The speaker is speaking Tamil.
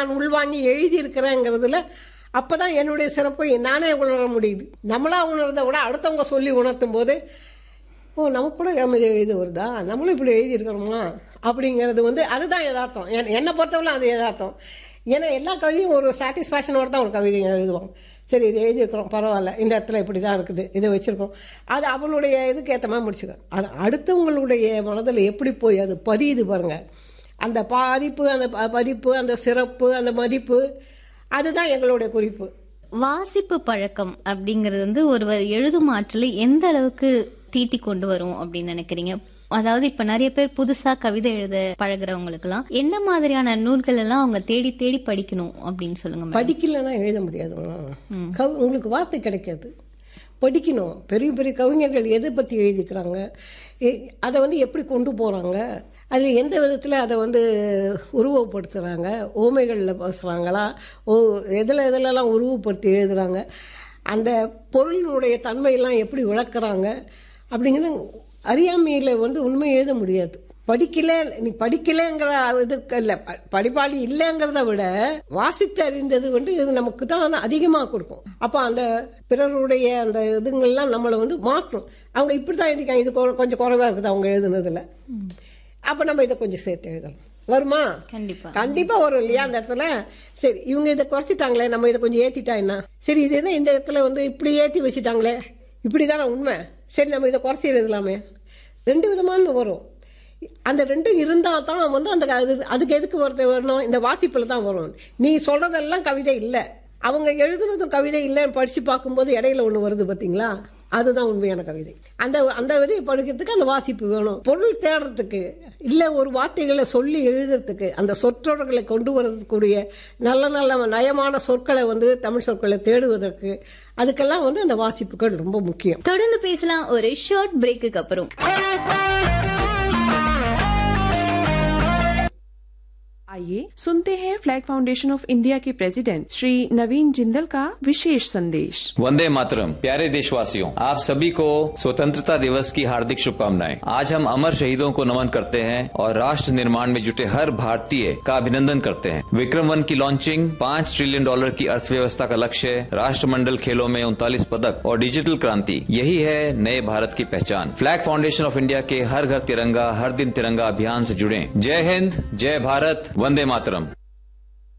நான் உள்வாங்கி எழுதியிருக்கிறேங்கிறதுல அப்பதான் என்னுடைய சிறப்பை நானே உணர முடியுது நம்மளா உணர்றதை விட அடுத்தவங்க சொல்லி உணர்த்தும் போது ஓ நமக்கு கூட நம்ம இது இது வருதா நம்மளும் இப்படி எழுதியிருக்கிறோமா அப்படிங்கிறது வந்து அதுதான் யதார்த்தம் என்- என்னை பொறுத்தவரை அது யதார்த்தம் ஏன்னா எல்லா கவிதையும் ஒரு சாட்டிஸ்ஃபேக்ஷனோட தான் ஒரு கவிதை எழுதுவாங்க சரி இது எழுதியிருக்கிறோம் பரவாயில்ல இந்த இடத்துல இப்படி தான் இருக்குது இதை வச்சுருக்கோம் அது அவனுடைய இதுக்கு ஏற்ற மாதிரி முடிச்சுக்க ஆனால் அடுத்தவங்களுடைய மனதில் எப்படி போய் அது பதியுது பாருங்க அந்த பாதிப்பு அந்த ப- பதிப்பு அந்த சிறப்பு அந்த மதிப்பு அதுதான் எங்களுடைய குறிப்பு வாசிப்பு பழக்கம் அப்படிங்கிறது வந்து ஒருவர் எழுதும் ஆற்றலை எந்த அளவுக்கு தீட்டி கொண்டு வரும் அப்படின்னு நினைக்கிறீங்க அதாவது இப்ப நிறைய பேர் புதுசா கவிதை எழுத பழகுறவங்களுக்குலாம் என்ன மாதிரியான நூல்கள் எல்லாம் அவங்க தேடி தேடி படிக்கணும் அப்படின்னு சொல்லுங்க மேம். படிக்கலைன்னா எழுத முடியாது கவி உங்களுக்கு வார்த்தை கிடைக்காது படிக்கணும் பெரிய பெரிய கவிஞர்கள் எதை பற்றி எழுதிக்கிறாங்க எ- அதை வந்து எப்படி கொண்டு போகிறாங்க அது எந்த விதத்தில் அதை வந்து உருவப்படுத்துகிறாங்க ஓமைகளில் பேசுகிறாங்களா ஓ எதில் எதுலலாம் உருவப்படுத்தி எழுதுகிறாங்க அந்த பொருளினுடைய தன்மையெல்லாம் எப்படி விளக்குறாங்க அப்படிங்கிற அறியாமையில் வந்து உண்மை எழுத முடியாது படிக்கல நீ படிக்கலைங்கிற இதுக்கு இல்லை ப- படிப்பாளி இல்லைங்கிறத விட வாசித்து அறிந்தது வந்து இது நமக்கு தான் அதிகமாக கொடுக்கும் அப்போ அந்த பிறருடைய அந்த இதுங்கள்லாம் நம்மளை வந்து மாற்றும் அவங்க இப்படி தான் எழுதிக்காங்க இது கொ- கொஞ்சம் குறைவாக இருக்குது அவங்க எழுதுனதுல அப்போ நம்ம இதை கொஞ்சம் சேர்த்து எழுதலாம் வருமா கண்டிப்பா கண்டிப்பா வரும் இல்லையா அந்த இடத்துல சரி இவங்க இதை குறைச்சிட்டாங்களே நம்ம இதை கொஞ்சம் ஏத்திட்டா என்ன சரி இது என்ன இந்த இடத்துல வந்து இப்படி ஏத்தி வச்சுட்டாங்களே இப்படிதானே உண்மை சரி நம்ம இதை குறைச்சி எழுதலாமே ரெண்டு விதமான வரும் அந்த ரெண்டும் இருந்தால் தான் வந்து அந்த அது அதுக்கு எதுக்கு வருது வரணும் இந்த வாசிப்பில் தான் வரும் நீ சொல்றதெல்லாம் கவிதை இல்லை அவங்க எழுதுனதும் கவிதை இல்லைன்னு படித்து பார்க்கும்போது இடையில ஒன்று வருது பார்த்தீங்களா அதுதான் உண்மையான கவிதை அந்த அந்த விதை படிக்கிறதுக்கு அந்த வாசிப்பு வேணும் பொருள் தேடுறதுக்கு இல்லை ஒரு வார்த்தைகளை சொல்லி எழுதுறதுக்கு அந்த சொற்றொடர்களை கொண்டு வரக்கூடிய நல்ல நல்ல நயமான சொற்களை வந்து தமிழ் சொற்களை தேடுவதற்கு அதுக்கெல்லாம் வந்து அந்த வாசிப்புகள் ரொம்ப முக்கியம் தொடர்ந்து பேசலாம் ஒரு ஷார்ட் பிரேக்குக்கு அப்புறம் आइए सुनते हैं फ्लैग फाउंडेशन ऑफ इंडिया के प्रेसिडेंट श्री नवीन जिंदल का विशेष संदेश वंदे मातरम प्यारे देशवासियों आप सभी को स्वतंत्रता दिवस की हार्दिक शुभकामनाएं आज हम अमर शहीदों को नमन करते हैं और राष्ट्र निर्माण में जुटे हर भारतीय का अभिनंदन करते हैं विक्रम वन की लॉन्चिंग पाँच ट्रिलियन डॉलर की अर्थव्यवस्था का लक्ष्य राष्ट्रमंडल खेलों में उनतालीस पदक और डिजिटल क्रांति यही है नए भारत की पहचान फ्लैग फाउंडेशन ऑफ इंडिया के हर घर तिरंगा हर दिन तिरंगा अभियान से जुड़े जय हिंद जय भारत वंदे मातरम